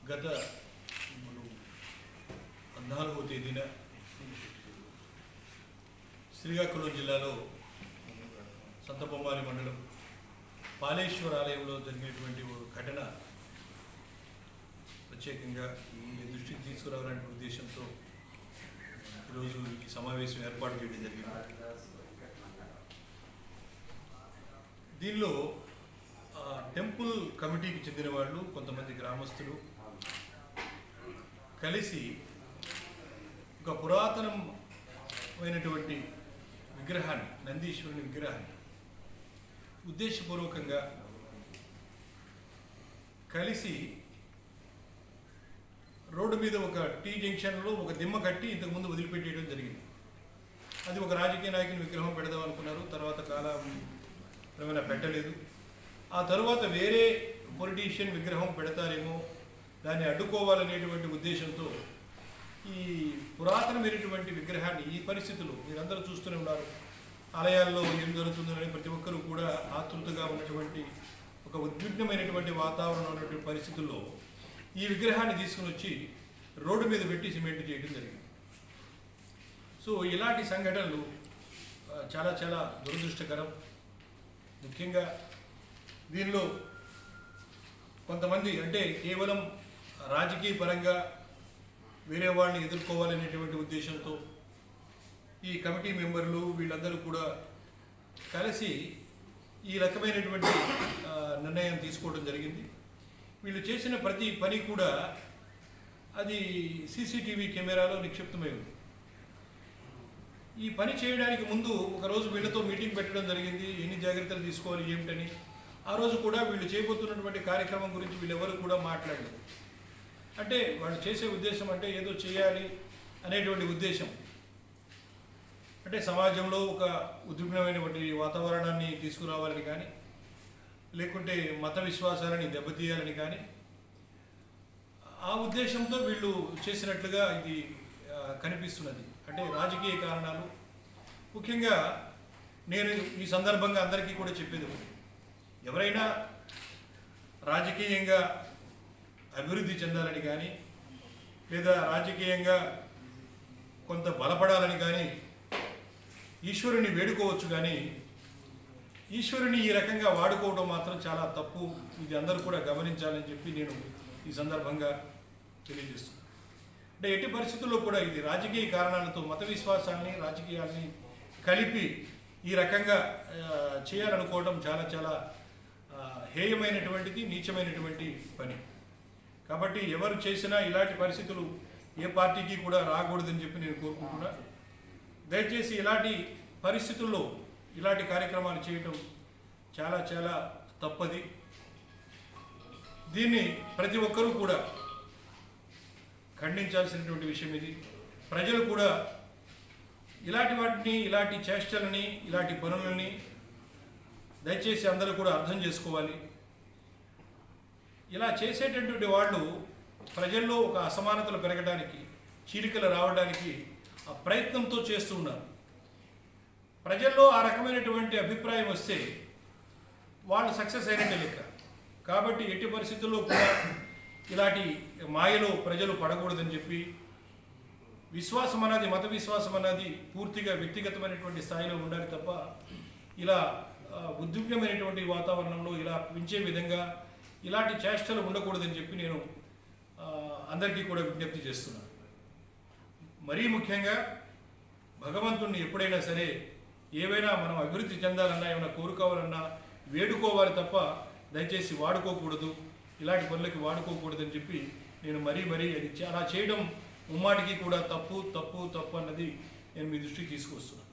గత మనం పద్నాలుగవ తేదీన శ్రీకాకుళం జిల్లాలో సంతబొమ్మాలి మండలం పాలేశ్వర ఆలయంలో జరిగినటువంటి ఓ ఘటన ప్రత్యేకంగా మీ దృష్టికి తీసుకురావాలనే ఉద్దేశంతో ఈరోజు ఈ సమావేశం ఏర్పాటు చేయడం జరిగింది దీనిలో ఆ, టెంపుల్ కమిటీకి చెందిన వాళ్ళు కొంతమంది గ్రామస్తులు కలిసి ఒక పురాతనమైనటువంటి విగ్రహాన్ని నందీశ్వరుని విగ్రహాన్ని ఉద్దేశపూర్వకంగా కలిసి రోడ్డు మీద ఒక టీ జంక్షన్లో ఒక దిమ్మ కట్టి ఇంతకుముందు వదిలిపెట్టేయడం జరిగింది అది ఒక రాజకీయ నాయకుని విగ్రహం పెడదాం అనుకున్నారు తర్వాత కాలం ఏమైనా పెట్టలేదు ఆ తర్వాత వేరే పొలిటీషియన్ విగ్రహం పెడతారేమో దాన్ని అడ్డుకోవాలనేటువంటి ఉద్దేశంతో ఈ పురాతనమైనటువంటి విగ్రహాన్ని ఈ పరిస్థితులు మీరందరూ చూస్తూనే ఉన్నారు ఆలయాల్లో ఏం జరుగుతుందని ప్రతి ఒక్కరూ కూడా ఆతృతగా ఉన్నటువంటి ఒక ఉద్విగ్నమైనటువంటి వాతావరణం ఉన్నటువంటి పరిస్థితుల్లో ఈ విగ్రహాన్ని తీసుకుని వచ్చి రోడ్డు మీద పెట్టి సిమెంట్ చేయడం జరిగింది సో ఇలాంటి సంఘటనలు ఆ, చాలా చాలా దురదృష్టకరం ముఖ్యంగా దీనిలో కొంతమంది అంటే కేవలం రాజకీయ పరంగా వేరే వాళ్ళని ఎదుర్కోవాలనేటువంటి ఉద్దేశంతో ఈ కమిటీ మెంబర్లు వీళ్ళందరూ కూడా కలిసి ఈ రకమైనటువంటి ఆ, నిర్ణయం తీసుకోవడం జరిగింది వీళ్ళు చేసిన ప్రతి పని కూడా అది సీసీటీవీ కెమెరాలో నిక్షిప్తమై ఉంది ఈ పని చేయడానికి ముందు ఒక రోజు వీళ్ళతో మీటింగ్ పెట్టడం జరిగింది ఎన్ని జాగ్రత్తలు తీసుకోవాలి ఏమిటని ఆ రోజు కూడా వీళ్ళు చేయబోతున్నటువంటి కార్యక్రమం గురించి వీళ్ళెవరు కూడా మాట్లాడలేదు అంటే వాళ్ళు చేసే ఉద్దేశం అంటే ఏదో చేయాలి అనేటువంటి ఉద్దేశం అంటే సమాజంలో ఒక ఉద్విగ్నమైనటువంటి వాతావరణాన్ని తీసుకురావాలని కానీ లేకుంటే మత విశ్వాసాలని దెబ్బతీయాలని కానీ ఆ ఉద్దేశంతో వీళ్ళు చేసినట్లుగా ఇది ఆ, కనిపిస్తున్నది అంటే రాజకీయ కారణాలు ముఖ్యంగా నేను ఈ సందర్భంగా అందరికీ కూడా చెప్పేది ఒకటి ఎవరైనా రాజకీయంగా అభివృద్ధి చెందాలని కానీ లేదా రాజకీయంగా కొంత బలపడాలని కానీ ఈశ్వరుని వేడుకోవచ్చు కానీ ఈశ్వరుని ఈ రకంగా వాడుకోవడం మాత్రం చాలా తప్పు ఇది అందరూ కూడా గమనించాలని చెప్పి నేను ఈ సందర్భంగా తెలియజేస్తున్నాను అంటే ఎట్టి పరిస్థితుల్లో కూడా ఇది రాజకీయ కారణాలతో మత విశ్వాసాన్ని రాజకీయాల్ని కలిపి ఈ రకంగా ఆ, చేయాలనుకోవడం చాలా చాలా ఆ, హేయమైనటువంటిది నీచమైనటువంటి పని కాబట్టి ఎవరు చేసినా ఇలాంటి పరిస్థితులు ఏ పార్టీకి కూడా రాకూడదని చెప్పి నేను కోరుకుంటున్నా దయచేసి ఇలాంటి పరిస్థితుల్లో ఇలాంటి కార్యక్రమాలు చేయటం చాలా చాలా తప్పది దీన్ని ప్రతి ఒక్కరూ కూడా ఖండించాల్సినటువంటి విషయం ఇది ప్రజలు కూడా ఇలాంటి వాటిని ఇలాంటి చేష్టలని ఇలాంటి పనులని దయచేసి అందరూ కూడా అర్థం చేసుకోవాలి ఇలా చేసేటటువంటి వాళ్ళు ప్రజల్లో ఒక అసమానతలు పెరగడానికి చీలికలు రావడానికి ఆ ప్రయత్నంతో చేస్తూ ఉన్నారు ప్రజల్లో ఆ రకమైనటువంటి అభిప్రాయం వస్తే వాళ్ళు సక్సెస్ అయినట్టే లెక్క కాబట్టి ఎట్టి పరిస్థితుల్లో కూడా ఇలాంటి మాయలో ప్రజలు పడకూడదని చెప్పి విశ్వాసం అన్నది మత విశ్వాసం అన్నది పూర్తిగా వ్యక్తిగతమైనటువంటి స్థాయిలో ఉండాలి తప్ప ఇలా ఆ, ఉద్విగ్నమైనటువంటి వాతావరణంలో ఇలా పెంచే విధంగా ఇలాంటి చేష్టలు ఉండకూడదని చెప్పి నేను ఆ, అందరికీ కూడా విజ్ఞప్తి చేస్తున్నాను మరీ ముఖ్యంగా భగవంతుణ్ణి ఎప్పుడైనా సరే ఏవైనా మనం అభివృద్ధి చెందాలన్నా ఏమైనా కోరుకోవాలన్నా వేడుకోవాలి తప్ప దయచేసి వాడుకోకూడదు ఇలాంటి పనులకి వాడుకోకూడదని చెప్పి నేను మరీ మరీ అది చే- అలా చేయడం ముమ్మాటికి కూడా తప్పు తప్పు తప్పు అన్నది నేను మీ దృష్టికి తీసుకొస్తున్నాను